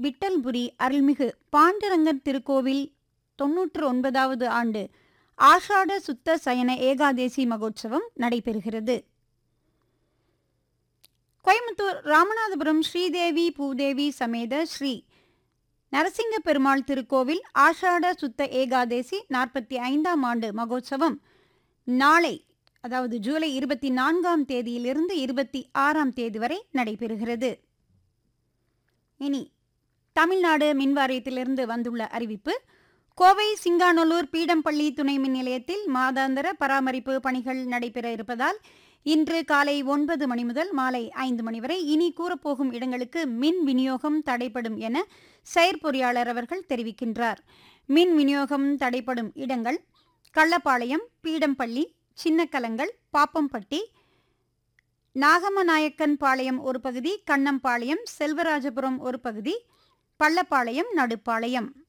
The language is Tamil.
விட்டல்புரி அருள்மிகு பாண்டுரங்கர் திருக்கோவில் தொன்னூற்று ஒன்பதாவது ஆண்டு ஆஷாட சுத்த சயன ஏகாதேசி மகோத்சவம் நடைபெறுகிறது கோயம்புத்தூர் ராமநாதபுரம் ஸ்ரீதேவி பூதேவி சமேத ஸ்ரீ நரசிங்க பெருமாள் திருக்கோவில் ஆஷாட சுத்த ஏகாதேசி நாற்பத்தி ஐந்தாம் ஆண்டு மகோத்சவம் நாளை அதாவது ஜூலை இருபத்தி நான்காம் தேதியிலிருந்து இருபத்தி ஆறாம் தேதி வரை நடைபெறுகிறது இனி தமிழ்நாடு மின்வாரியத்திலிருந்து வந்துள்ள அறிவிப்பு கோவை சிங்காநல்லூர் பீடம்பள்ளி துணை மின் நிலையத்தில் மாதாந்திர பராமரிப்பு பணிகள் நடைபெற இருப்பதால் இன்று காலை ஒன்பது மணி முதல் மாலை ஐந்து மணி வரை இனி கூறப்போகும் இடங்களுக்கு மின் விநியோகம் தடைப்படும் என செயற்பொறியாளர் அவர்கள் தெரிவிக்கின்றார் மின் விநியோகம் தடைப்படும் இடங்கள் கள்ளப்பாளையம் பீடம்பள்ளி சின்னக்கலங்கள் பாப்பம்பட்டி நாகமநாயக்கன் பாளையம் ஒரு பகுதி கண்ணம்பாளையம் செல்வராஜபுரம் ஒரு பகுதி பள்ளப்பாளையம் நடுப்பாளையம்